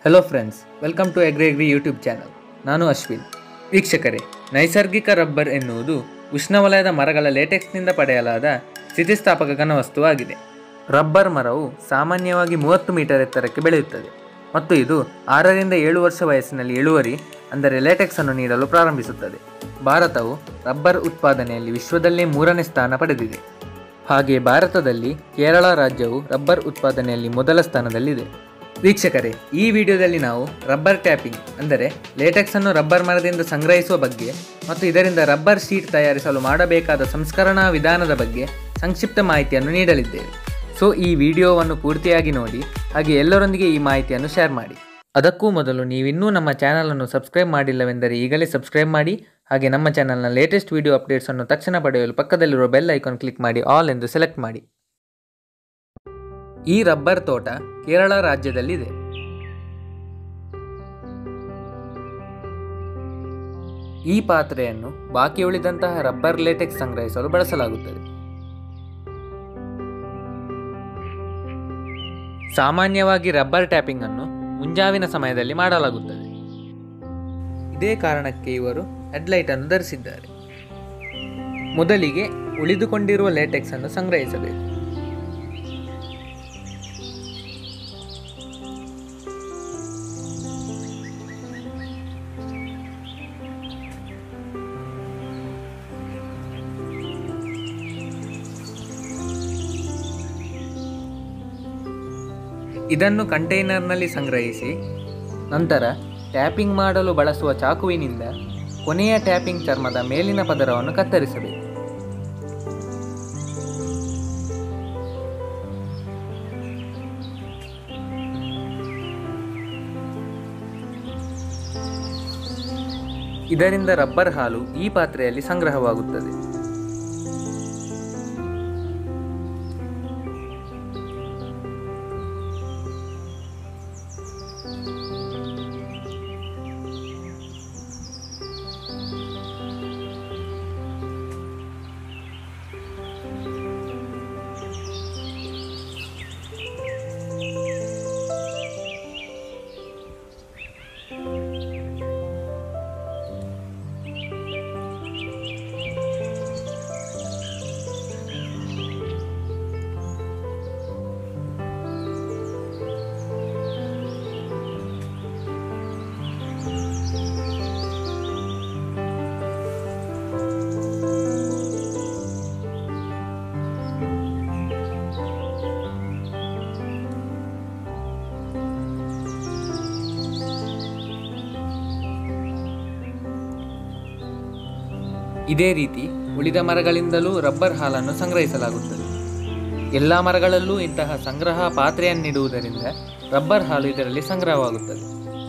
hello friends welcome to agri agri YouTube channel ನಾನು ಅಶ್ವಿನ್ ವೀಕ್ಷಕರೇ ನೈಸರ್ಗಿಕ ರಬ್ಬರ್ ಎನ್ನುವುದು ಉಷ್ಣವಲಯದ ಮರಗಳ ಲೇಟೆಕ್ಸ್ನಿಂದ ಪಡೆಯಲಾದ ಸ್ಥಿತಿಸ್ಥಾಪಕ ಘನವಸ್ತುವಾಗಿದೆ ರಬ್ಬರ್ ಮರವು ಸಾಮಾನ್ಯವಾಗಿ ಮೂವತ್ತು ಮೀಟರ್ ಎತ್ತರಕ್ಕೆ ಬೆಳೆಯುತ್ತದೆ ಮತ್ತು ಇದು ಆರರಿಂದ ಏಳು ವರ್ಷ ವಯಸ್ಸಿನಲ್ಲಿ ಇಳುವರಿ ಅಂದರೆ ಲೇಟೆಕ್ಸ್ ಅನ್ನು ನೀಡಲು ಪ್ರಾರಂಭಿಸುತ್ತದೆ ಭಾರತವು ರಬ್ಬರ್ ಉತ್ಪಾದನೆಯಲ್ಲಿ ವಿಶ್ವದಲ್ಲೇ ಮೂರನೇ ಸ್ಥಾನ ಪಡೆದಿದೆ ಹಾಗೆ ಭಾರತದಲ್ಲಿ ಕೇರಳ ರಾಜ್ಯವು ರಬ್ಬರ್ ಉತ್ಪಾದನೆಯಲ್ಲಿ ಮೊದಲ ಸ್ಥಾನದಲ್ಲಿದೆ ವೀಕ್ಷಕರೇ ಈ ವಿಡಿಯೋದಲ್ಲಿ ನಾವು ರಬ್ಬರ್ ಟ್ಯಾಪಿಂಗ್ ಅಂದರೆ ಲೇಟೆಕ್ಸ್ ಅನ್ನು ರಬ್ಬರ್ ಮರದಿಂದ ಸಂಗ್ರಹಿಸುವ ಬಗ್ಗೆ ಮತ್ತು ಇದರಿಂದ ರಬ್ಬರ್ ಶೀಟ್ ತಯಾರಿಸಲು ಮಾಡಬೇಕಾದ ಸಂಸ್ಕರಣಾ ವಿಧಾನದ ಬಗ್ಗೆ ಸಂಕ್ಷಿಪ್ತ ಮಾಹಿತಿಯನ್ನು ನೀಡಲಿದ್ದೇವೆ ಸೊ ಈ ವಿಡಿಯೋವನ್ನು ಪೂರ್ತಿಯಾಗಿ ನೋಡಿ ಹಾಗೆ ಎಲ್ಲರೊಂದಿಗೆ ಈ ಮಾಹಿತಿಯನ್ನು ಶೇರ್ ಮಾಡಿ ಅದಕ್ಕೂ ಮೊದಲು ನೀವಿನ್ನೂ ನಮ್ಮ ಚಾನಲನ್ನು ಸಬ್ಸ್ಕ್ರೈಬ್ ಮಾಡಿಲ್ಲವೆಂದರೆ ಈಗಲೇ ಸಬ್ಸ್ಕ್ರೈಬ್ ಮಾಡಿ ಹಾಗೆ ನಮ್ಮ ಚಾನಲ್ನ ಲೇಟೆಸ್ಟ್ ವಿಡಿಯೋ ಅಪ್ಡೇಟ್ಸನ್ನು ತಕ್ಷಣ ಪಡೆಯಲು ಪಕ್ಕದಲ್ಲಿರುವ ಬೆಲ್ ಐಕಾನ್ ಕ್ಲಿಕ್ ಮಾಡಿ ಆಲ್ ಎಂದು ಸೆಲೆಕ್ಟ್ ಮಾಡಿ ಈ ರಬ್ಬರ್ ತೋಟ ಕೇರಳ ರಾಜ್ಯದಲ್ಲಿದೆ ಈ ಪಾತ್ರೆಯನ್ನು ಬಾಕಿ ಉಳಿದಂತಹ ರಬ್ಬರ್ ಲೇಟೆಕ್ಸ್ ಸಂಗ್ರಹಿಸಲು ಬಳಸಲಾಗುತ್ತದೆ ಸಾಮಾನ್ಯವಾಗಿ ರಬ್ಬರ್ ಟ್ಯಾಪಿಂಗ್ ಅನ್ನು ಮುಂಜಾವಿನ ಸಮಯದಲ್ಲಿ ಮಾಡಲಾಗುತ್ತದೆ ಇದೇ ಕಾರಣಕ್ಕೆ ಇವರು ಹೆಡ್ಲೈಟ್ ಅನ್ನು ಧರಿಸಿದ್ದಾರೆ ಮೊದಲಿಗೆ ಉಳಿದುಕೊಂಡಿರುವ ಲೇಟೆಕ್ಸ್ ಅನ್ನು ಸಂಗ್ರಹಿಸಬೇಕು ಇದನ್ನು ಕಂಟೈನರ್ನಲ್ಲಿ ಸಂಗ್ರಹಿಸಿ ನಂತರ ಟ್ಯಾಪಿಂಗ್ ಮಾಡಲು ಬಳಸುವ ಚಾಕುವಿನಿಂದ ಕೊನೆಯ ಟ್ಯಾಪಿಂಗ್ ಚರ್ಮದ ಮೇಲಿನ ಪದರವನ್ನು ಕತ್ತರಿಸಬೇಕು ಇದರಿಂದ ರಬ್ಬರ್ ಹಾಲು ಈ ಪಾತ್ರೆಯಲ್ಲಿ ಸಂಗ್ರಹವಾಗುತ್ತದೆ ಇದೇ ರೀತಿ ಉಳಿದ ಮರಗಳಿಂದಲೂ ರಬ್ಬರ್ ಹಾಲನ್ನು ಸಂಗ್ರಹಿಸಲಾಗುತ್ತದೆ ಎಲ್ಲ ಮರಗಳಲ್ಲೂ ಇಂತಹ ಸಂಗ್ರಹ ಪಾತ್ರೆಯನ್ನಿಡುವುದರಿಂದ ರಬ್ಬರ್ ಹಾಲು ಇದರಲ್ಲಿ ಸಂಗ್ರಹವಾಗುತ್ತದೆ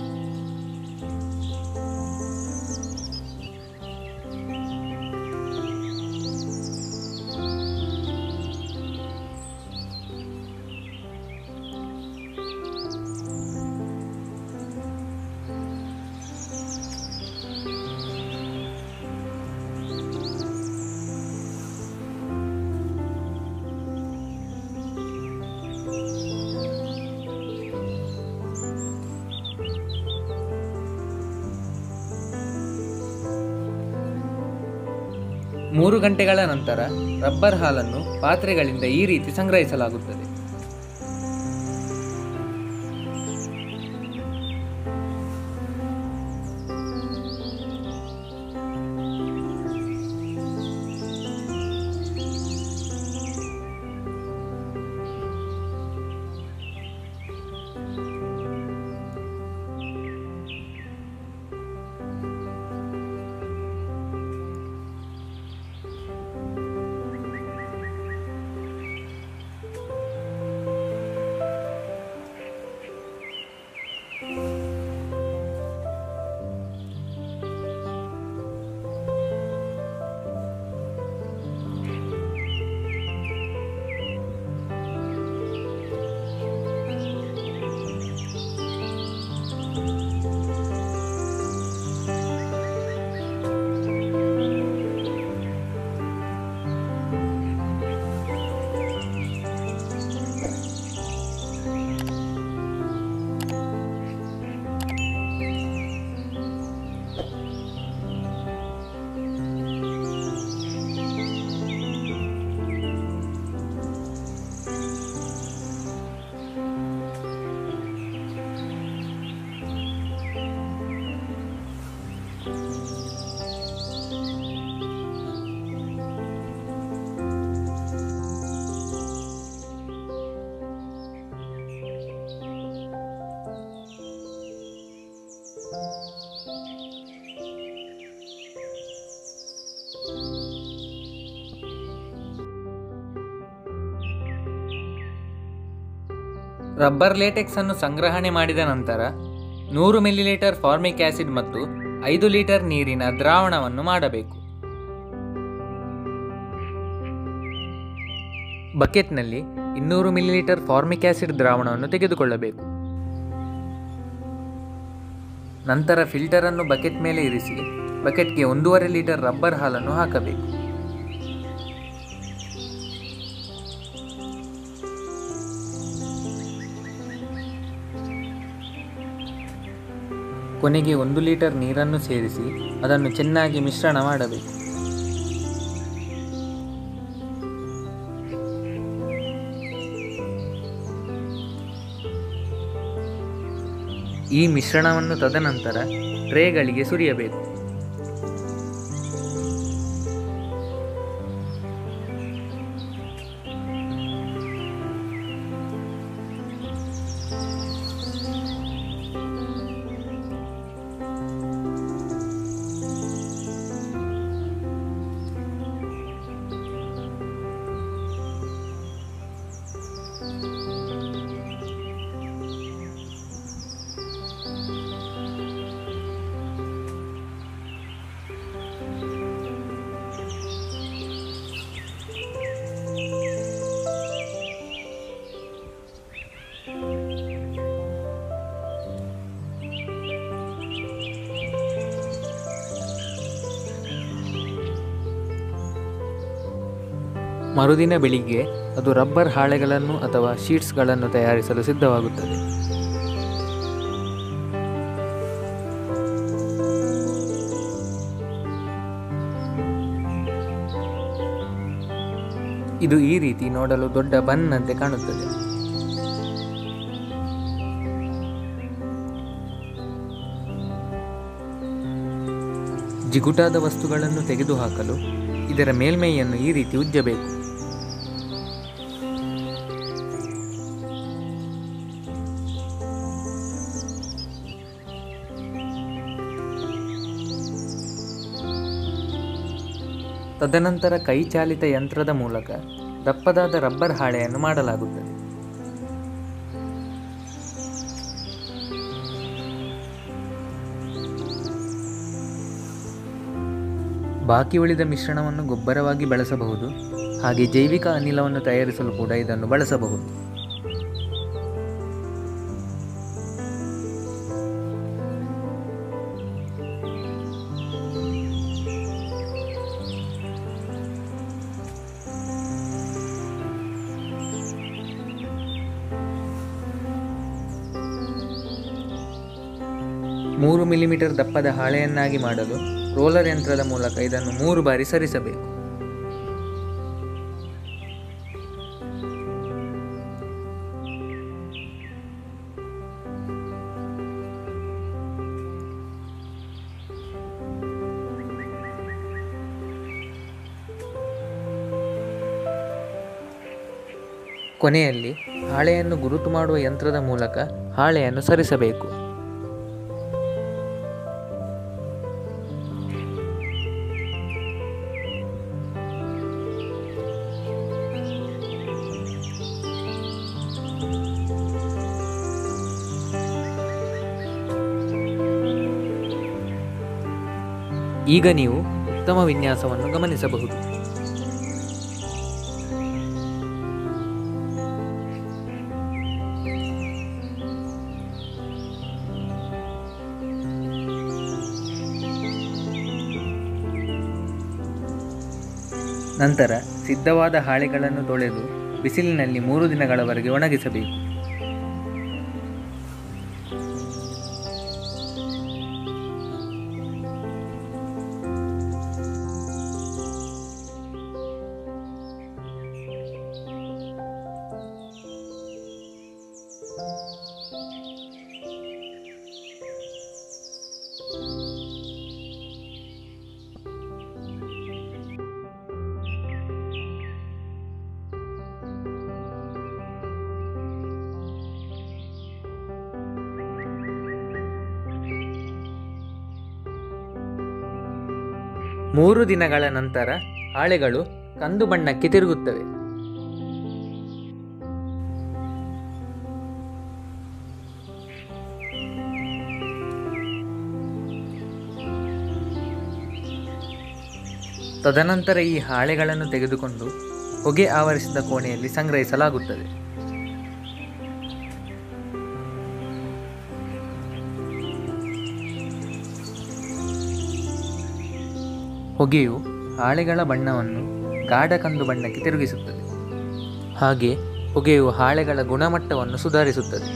ಮೂರು ಗಂಟೆಗಳ ನಂತರ ರಬ್ಬರ್ ಹಾಲನ್ನು ಪಾತ್ರೆಗಳಿಂದ ಈ ರೀತಿ ಸಂಗ್ರಹಿಸಲಾಗುತ್ತದೆ ರಬ್ಬರ್ ಲೇಟೆಕ್ಸ್ ಅನ್ನು ಸಂಗ್ರಹಣೆ ಮಾಡಿದ ನಂತರ ನೂರು ಮಿಲಿಲೀಟರ್ ಫಾರ್ಮಿಕ್ ಆಸಿಡ್ ಮತ್ತು ಐದು ಲೀಟರ್ ನೀರಿನ ದ್ರಾವಣವನ್ನು ಮಾಡಬೇಕು ಬಕೆಟ್ನಲ್ಲಿ ಇನ್ನೂರು ಮಿಲಿಲೀಟರ್ ಫಾರ್ಮಿಕ್ ಆಸಿಡ್ ದ್ರಾವಣವನ್ನು ತೆಗೆದುಕೊಳ್ಳಬೇಕು ನಂತರ ಫಿಲ್ಟರ್ ಅನ್ನು ಬಕೆಟ್ ಮೇಲೆ ಇರಿಸಿ ಬಕೆಟ್ಗೆ ಒಂದೂವರೆ ಲೀಟರ್ ರಬ್ಬರ್ ಹಾಲನ್ನು ಹಾಕಬೇಕು ಕೊನೆಗೆ ಒಂದು ಲೀಟರ್ ನೀರನ್ನು ಸೇರಿಸಿ ಅದನ್ನು ಚೆನ್ನಾಗಿ ಮಿಶ್ರಣ ಮಾಡಬೇಕು ಈ ಮಿಶ್ರಣವನ್ನು ತದನಂತರ ಟ್ರೇಗಳಿಗೆ ಸುರಿಯಬೇಕು ಮರುದಿನ ಬೆಳಿಗ್ಗೆ ಅದು ರಬ್ಬರ್ ಹಾಳೆಗಳನ್ನು ಅಥವಾ ಶೀಟ್ಸ್ಗಳನ್ನು ತಯಾರಿಸಲು ಸಿದ್ಧವಾಗುತ್ತದೆ ಇದು ಈ ರೀತಿ ನೋಡಲು ದೊಡ್ಡ ಬನ್ನಂತೆ ಕಾಣುತ್ತದೆ ಜಿಗುಟಾದ ವಸ್ತುಗಳನ್ನು ತೆಗೆದುಹಾಕಲು ಇದರ ಮೇಲ್ಮೈಯನ್ನು ಈ ರೀತಿ ಉಜ್ಜಬೇಕು ತದನಂತರ ಕೈ ಚಾಲಿತ ಯಂತ್ರದ ಮೂಲಕ ದಪ್ಪದಾದ ರಬ್ಬರ್ ಹಾಳೆಯನ್ನು ಮಾಡಲಾಗುತ್ತದೆ ಬಾಕಿ ಉಳಿದ ಮಿಶ್ರಣವನ್ನು ಗೊಬ್ಬರವಾಗಿ ಬಳಸಬಹುದು ಹಾಗೆ ಜೈವಿಕ ಅನಿಲವನ್ನು ತಯಾರಿಸಲು ಕೂಡ ಇದನ್ನು ಬಳಸಬಹುದು ಮೂರು ಮಿಲಿಮೀಟರ್ ದಪ್ಪದ ಹಾಳೆಯನ್ನಾಗಿ ಮಾಡಲು ರೋಲರ್ ಯಂತ್ರದ ಮೂಲಕ ಇದನ್ನು ಮೂರು ಬಾರಿ ಸರಿಸಬೇಕು ಕೊನೆಯಲ್ಲಿ ಹಾಳೆಯನ್ನು ಗುರುತು ಮಾಡುವ ಯಂತ್ರದ ಮೂಲಕ ಹಾಳೆಯನ್ನು ಸರಿಸಬೇಕು ಈಗ ನೀವು ಉತ್ತಮ ವಿನ್ಯಾಸವನ್ನು ಗಮನಿಸಬಹುದು ನಂತರ ಸಿದ್ಧವಾದ ಹಾಳೆಗಳನ್ನು ತೊಳೆದು ಬಿಸಿಲಿನಲ್ಲಿ ಮೂರು ದಿನಗಳವರೆಗೆ ಒಣಗಿಸಬೇಕು ಮೂರು ದಿನಗಳ ನಂತರ ಹಾಳೆಗಳು ಕಂದು ಬಣ್ಣಕ್ಕೆ ತಿರುಗುತ್ತವೆ ತದನಂತರ ಈ ಹಾಳೆಗಳನ್ನು ತೆಗೆದುಕೊಂಡು ಹೊಗೆ ಆವರಿಸಿದ ಕೋಣೆಯಲ್ಲಿ ಸಂಗ್ರಹಿಸಲಾಗುತ್ತದೆ ಹೊಗೆಯು ಹಾಳೆಗಳ ಬಣ್ಣವನ್ನು ಗಾಢ ಕಂದು ಬಣ್ಣಕ್ಕೆ ತಿರುಗಿಸುತ್ತದೆ ಹಾಗೆ ಹೊಗೆಯು ಹಾಳೆಗಳ ಗುಣಮಟ್ಟವನ್ನು ಸುಧಾರಿಸುತ್ತದೆ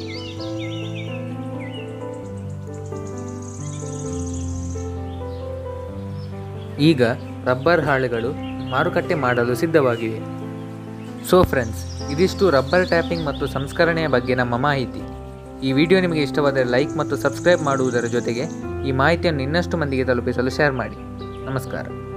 ಈಗ ರಬ್ಬರ್ ಹಾಳೆಗಳು ಮಾರುಕಟ್ಟೆ ಮಾಡಲು ಸಿದ್ಧವಾಗಿವೆ ಸೊ ಫ್ರೆಂಡ್ಸ್ ಇದಿಷ್ಟು ರಬ್ಬರ್ ಟ್ಯಾಪಿಂಗ್ ಮತ್ತು ಸಂಸ್ಕರಣೆಯ ಬಗ್ಗೆ ನಮ್ಮ ಮಾಹಿತಿ ಈ ವಿಡಿಯೋ ನಿಮಗೆ ಇಷ್ಟವಾದರೆ ಲೈಕ್ ಮತ್ತು ಸಬ್ಸ್ಕ್ರೈಬ್ ಮಾಡುವುದರ ಜೊತೆಗೆ ಈ ಮಾಹಿತಿಯನ್ನು ಇನ್ನಷ್ಟು ಮಂದಿಗೆ ತಲುಪಿಸಲು ಶೇರ್ ಮಾಡಿ ನಮಸ್ಕಾರ